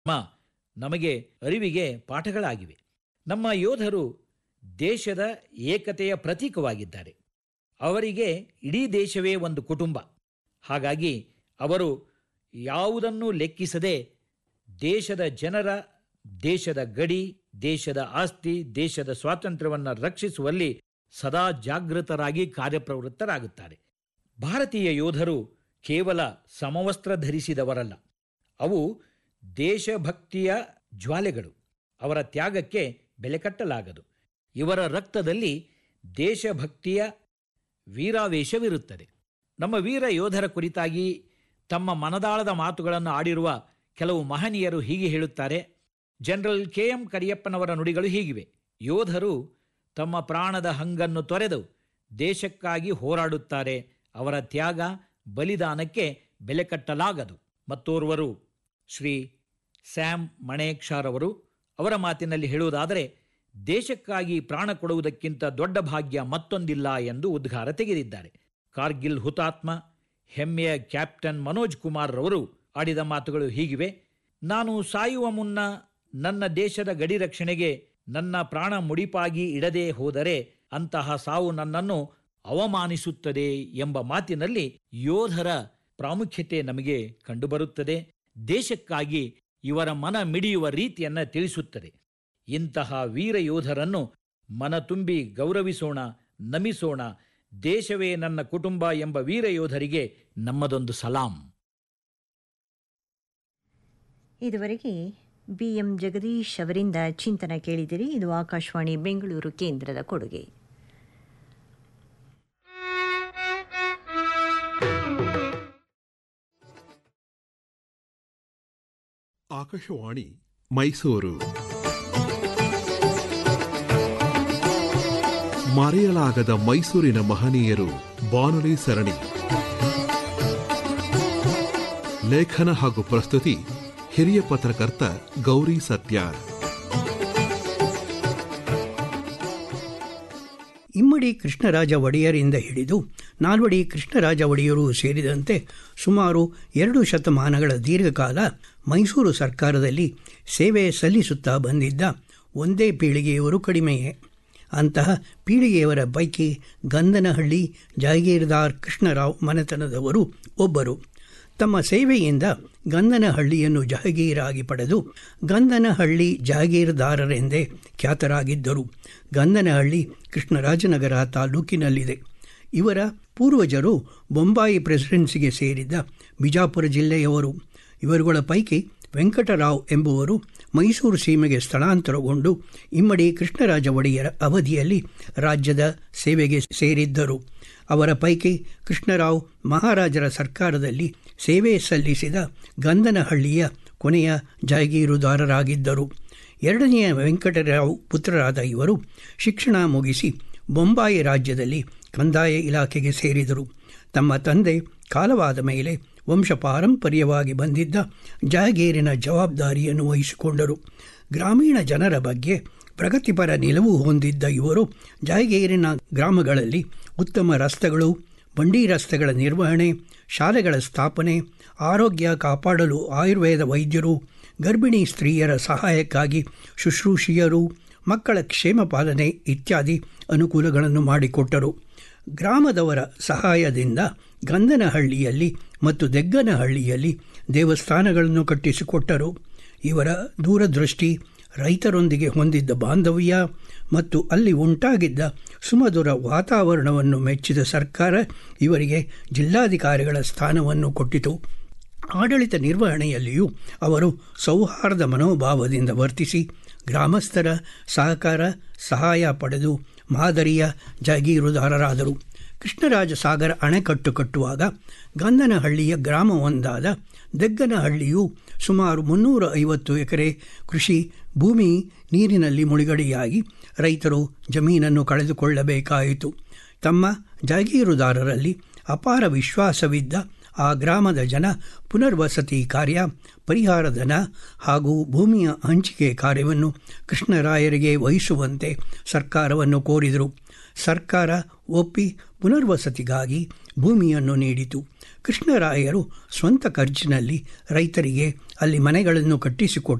ಮ ನಮಗೆ ಅರಿವಿಗೆ ಪಾಠಗಳಾಗಿವೆ ನಮ್ಮ ಯೋಧರು ದೇಶದ ಏಕತೆಯ ಪ್ರತೀಕವಾಗಿದ್ದಾರೆ ಅವರಿಗೆ ಇಡೀ ದೇಶವೇ ಒಂದು ಕುಟುಂಬ ಹಾಗಾಗಿ ಅವರು ಯಾವುದನ್ನೂ ಲೆಕ್ಕಿಸದೆ ದೇಶದ ಜನರ ದೇಶದ ಗಡಿ ದೇಶದ ಆಸ್ತಿ ದೇಶದ ಸ್ವಾತಂತ್ರ್ಯವನ್ನು ರಕ್ಷಿಸುವಲ್ಲಿ ಸದಾ ಜಾಗೃತರಾಗಿ ಕಾರ್ಯಪ್ರವೃತ್ತರಾಗುತ್ತಾರೆ ಭಾರತೀಯ ಯೋಧರು ಕೇವಲ ಸಮವಸ್ತ್ರ ಧರಿಸಿದವರಲ್ಲ ಅವು ದೇಶಭಕ್ತಿಯ ಜ್ವಾಲೆಗಳು ಅವರ ತ್ಯಾಗಕ್ಕೆ ಬೆಲೆ ಕಟ್ಟಲಾಗದು ಇವರ ರಕ್ತದಲ್ಲಿ ದೇಶಭಕ್ತಿಯ ವೀರಾವೇಶವಿರುತ್ತದೆ ನಮ್ಮ ವೀರ ಯೋಧರ ಕುರಿತಾಗಿ ತಮ್ಮ ಮನದಾಳದ ಮಾತುಗಳನ್ನು ಆಡಿರುವ ಕೆಲವು ಮಹನೀಯರು ಹೀಗೆ ಹೇಳುತ್ತಾರೆ ಜನರಲ್ ಕೆ ಎಂ ಕರಿಯಪ್ಪನವರ ನುಡಿಗಳು ಹೀಗಿವೆ ಯೋಧರು ತಮ್ಮ ಪ್ರಾಣದ ಹಂಗನ್ನು ತೊರೆದು ದೇಶಕ್ಕಾಗಿ ಹೋರಾಡುತ್ತಾರೆ ಅವರ ತ್ಯಾಗ ಬಲಿದಾನಕ್ಕೆ ಬೆಲೆ ಕಟ್ಟಲಾಗದು ಮತ್ತೋರ್ವರು ಶ್ರೀ ಸ್ಯಾಮ್ ಮಣೇಕ್ಷಾರ್ ಅವರು ಅವರ ಮಾತಿನಲ್ಲಿ ಹೇಳುವುದಾದರೆ ದೇಶಕ್ಕಾಗಿ ಪ್ರಾಣ ಕೊಡುವುದಕ್ಕಿಂತ ದೊಡ್ಡ ಭಾಗ್ಯ ಮತ್ತೊಂದಿಲ್ಲ ಎಂದು ಉದ್ಗಾರ ತೆಗೆದಿದ್ದಾರೆ ಕಾರ್ಗಿಲ್ ಹುತಾತ್ಮ ಹೆಮ್ಮೆಯ ಕ್ಯಾಪ್ಟನ್ ಮನೋಜ್ ಕುಮಾರ್ ರವರು ಆಡಿದ ಮಾತುಗಳು ಹೀಗಿವೆ ನಾನು ಸಾಯುವ ಮುನ್ನ ನನ್ನ ದೇಶದ ಗಡಿ ರಕ್ಷಣೆಗೆ ನನ್ನ ಪ್ರಾಣ ಮುಡಿಪಾಗಿ ಇಡದೆ ಹೋದರೆ ಅಂತಹ ಸಾವು ನನ್ನನ್ನು ಅವಮಾನಿಸುತ್ತದೆ ಎಂಬ ಮಾತಿನಲ್ಲಿ ಯೋಧರ ಪ್ರಾಮುಖ್ಯತೆ ನಮಗೆ ಕಂಡುಬರುತ್ತದೆ ದೇಶಕ್ಕಾಗಿ ಇವರ ಮನ ಮಿಡಿಯುವ ರೀತಿಯನ್ನ ತಿಳಿಸುತ್ತದೆ ಇಂತಹ ವೀರ ಯೋಧರನ್ನು ಮನ ತುಂಬಿ ಗೌರವಿಸೋಣ ನಮಿಸೋಣ ದೇಶವೇ ನನ್ನ ಕುಟುಂಬ ಎಂಬ ವೀರ ಯೋಧರಿಗೆ ನಮ್ಮದೊಂದು ಸಲಾಂ ಇದುವರೆಗೆ ಬಿ ಎಂ ಜಗದೀಶ್ ಅವರಿಂದ ಚಿಂತನ ಕೇಳಿದಿರಿ ಇದು ಆಕಾಶವಾಣಿ ಬೆಂಗಳೂರು ಕೇಂದ್ರದ ಕೊಡುಗೆ ಆಕಾಶವಾಣಿ ಮೈಸೂರು ಮರೆಯಲಾಗದ ಮೈಸೂರಿನ ಮಹನೀಯರು ಬಾನುಲಿ ಸರಣಿ ಲೇಖನ ಹಾಗೂ ಪ್ರಸ್ತುತಿ ಹಿರಿಯ ಪತ್ರಕರ್ತ ಗೌರಿ ಸತ್ಯಾರ್ ಇಮ್ಮಡಿ ಕೃಷ್ಣರಾಜ ಒಡೆಯರಿಂದ ಹಿಡಿದು ನಾಲ್ವಡಿ ಕೃಷ್ಣರಾಜ ಒಡೆಯರು ಸೇರಿದಂತೆ ಸುಮಾರು ಎರಡು ಶತಮಾನಗಳ ದೀರ್ಘಕಾಲ ಮೈಸೂರು ಸರ್ಕಾರದಲ್ಲಿ ಸೇವೆ ಸಲ್ಲಿಸುತ್ತಾ ಬಂದಿದ್ದ ಒಂದೇ ಪೀಳಿಗೆಯವರು ಕಡಿಮೆಯೇ ಅಂತಹ ಪೀಳಿಗೆಯವರ ಪೈಕಿ ಗಂಧನಹಳ್ಳಿ ಜಾಗೀರ್ದಾರ್ ಕೃಷ್ಣರಾವ್ ಮನೆತನದವರು ಒಬ್ಬರು ತಮ್ಮ ಸೇವೆಯಿಂದ ಗಂಧನಹಳ್ಳಿಯನ್ನು ಜಹಗೀರಾಗಿ ಪಡೆದು ಗಂಧನಹಳ್ಳಿ ಜಾಗೀರ್ದಾರರೆಂದೇ ಖ್ಯಾತರಾಗಿದ್ದರು ಗಂಧನಹಳ್ಳಿ ಕೃಷ್ಣರಾಜನಗರ ತಾಲೂಕಿನಲ್ಲಿದೆ ಇವರ ಪೂರ್ವಜರು ಬೊಂಬಾಯಿ ಪ್ರೆಸಿಡೆನ್ಸಿಗೆ ಸೇರಿದ್ದ ಬಿಜಾಪುರ ಜಿಲ್ಲೆಯವರು ಇವರುಗಳ ಪೈಕಿ ವೆಂಕಟರಾವ್ ಎಂಬುವರು ಮೈಸೂರು ಸೀಮೆಗೆ ಸ್ಥಳಾಂತರಗೊಂಡು ಇಮ್ಮಡಿ ಕೃಷ್ಣರಾಜ ಒಡೆಯರ ಅವಧಿಯಲ್ಲಿ ರಾಜ್ಯದ ಸೇವೆಗೆ ಸೇರಿದ್ದರು ಅವರ ಪೈಕಿ ಕೃಷ್ಣರಾವ್ ಮಹಾರಾಜರ ಸರ್ಕಾರದಲ್ಲಿ ಸೇವೆ ಸಲ್ಲಿಸಿದ ಗಂಧನಹಳ್ಳಿಯ ಕೊನೆಯ ಜಾಗೀರುದಾರರಾಗಿದ್ದರು ಎರಡನೆಯ ವೆಂಕಟರಾವ್ ಪುತ್ರರಾದ ಇವರು ಶಿಕ್ಷಣ ಮುಗಿಸಿ ಬೊಂಬಾಯಿ ರಾಜ್ಯದಲ್ಲಿ ಕಂದಾಯ ಇಲಾಖೆಗೆ ಸೇರಿದರು ತಮ್ಮ ತಂದೆ ಕಾಲವಾದ ಮೇಲೆ ವಂಶ ಪಾರಂಪರ್ಯವಾಗಿ ಬಂದಿದ್ದ ಜಾಗೀರಿನ ಜವಾಬ್ದಾರಿಯನ್ನು ವಹಿಸಿಕೊಂಡರು ಗ್ರಾಮೀಣ ಜನರ ಬಗ್ಗೆ ಪ್ರಗತಿಪರ ನಿಲುವು ಹೊಂದಿದ್ದ ಇವರು ಜಾಗೀರಿನ ಗ್ರಾಮಗಳಲ್ಲಿ ಉತ್ತಮ ರಸ್ತೆಗಳು ಬಂಡಿ ರಸ್ತೆಗಳ ನಿರ್ವಹಣೆ ಶಾಲೆಗಳ ಸ್ಥಾಪನೆ ಆರೋಗ್ಯ ಕಾಪಾಡಲು ಆಯುರ್ವೇದ ವೈದ್ಯರು ಗರ್ಭಿಣಿ ಸ್ತ್ರೀಯರ ಸಹಾಯಕ್ಕಾಗಿ ಶುಶ್ರೂಷಿಯರು ಮಕ್ಕಳ ಕ್ಷೇಮ ಪಾಲನೆ ಇತ್ಯಾದಿ ಅನುಕೂಲಗಳನ್ನು ಮಾಡಿಕೊಟ್ಟರು ಗ್ರಾಮದವರ ಸಹಾಯದಿಂದ ಗಂಧನಹಳ್ಳಿಯಲ್ಲಿ ಮತ್ತು ದೆಗ್ಗನಹಳ್ಳಿಯಲ್ಲಿ ದೇವಸ್ಥಾನಗಳನ್ನು ಕಟ್ಟಿಸಿಕೊಟ್ಟರು ಇವರ ದೂರದೃಷ್ಟಿ ರೈತರೊಂದಿಗೆ ಹೊಂದಿದ್ದ ಬಾಂಧವ್ಯ ಮತ್ತು ಅಲ್ಲಿ ಉಂಟಾಗಿದ್ದ ಸುಮಧುರ ವಾತಾವರಣವನ್ನು ಮೆಚ್ಚಿದ ಸರ್ಕಾರ ಇವರಿಗೆ ಜಿಲ್ಲಾಧಿಕಾರಿಗಳ ಸ್ಥಾನವನ್ನು ಕೊಟ್ಟಿತು ಆಡಳಿತ ನಿರ್ವಹಣೆಯಲ್ಲಿಯೂ ಅವರು ಸೌಹಾರ್ದ ಮನೋಭಾವದಿಂದ ವರ್ತಿಸಿ ಗ್ರಾಮಸ್ಥರ ಸಹಕಾರ ಸಹಾಯ ಪಡೆದು ಮಾದರಿಯ ಜಾಗೀರುದಾರರಾದರು ಕೃಷ್ಣರಾಜ ಸಾಗರ ಅಣೆಕಟ್ಟು ಕಟ್ಟುವಾಗ ಗಂಧನಹಳ್ಳಿಯ ಗ್ರಾಮವೊಂದಾದ ದೆಗ್ಗನಹಳ್ಳಿಯು ಸುಮಾರು ಮುನ್ನೂರ ಐವತ್ತು ಎಕರೆ ಕೃಷಿ ಭೂಮಿ ನೀರಿನಲ್ಲಿ ಮುಳುಗಡೆಯಾಗಿ ರೈತರು ಜಮೀನನ್ನು ಕಳೆದುಕೊಳ್ಳಬೇಕಾಯಿತು ತಮ್ಮ ಜಾಗೀರುದಾರರಲ್ಲಿ ಅಪಾರ ವಿಶ್ವಾಸವಿದ್ದ ಆ ಗ್ರಾಮದ ಜನ ಪುನರ್ವಸತಿ ಕಾರ್ಯ ಪರಿಹಾರ ಧನ ಹಾಗೂ ಭೂಮಿಯ ಹಂಚಿಕೆ ಕಾರ್ಯವನ್ನು ಕೃಷ್ಣರಾಯರಿಗೆ ವಹಿಸುವಂತೆ ಸರ್ಕಾರವನ್ನು ಕೋರಿದರು ಸರ್ಕಾರ ಒಪ್ಪಿ ಪುನರ್ವಸತಿಗಾಗಿ ಭೂಮಿಯನ್ನು ನೀಡಿತು ಕೃಷ್ಣರಾಯರು ಸ್ವಂತ ಖರ್ಚಿನಲ್ಲಿ ರೈತರಿಗೆ ಅಲ್ಲಿ ಮನೆಗಳನ್ನು ಕಟ್ಟಿಸಿಕೊಟ್ಟು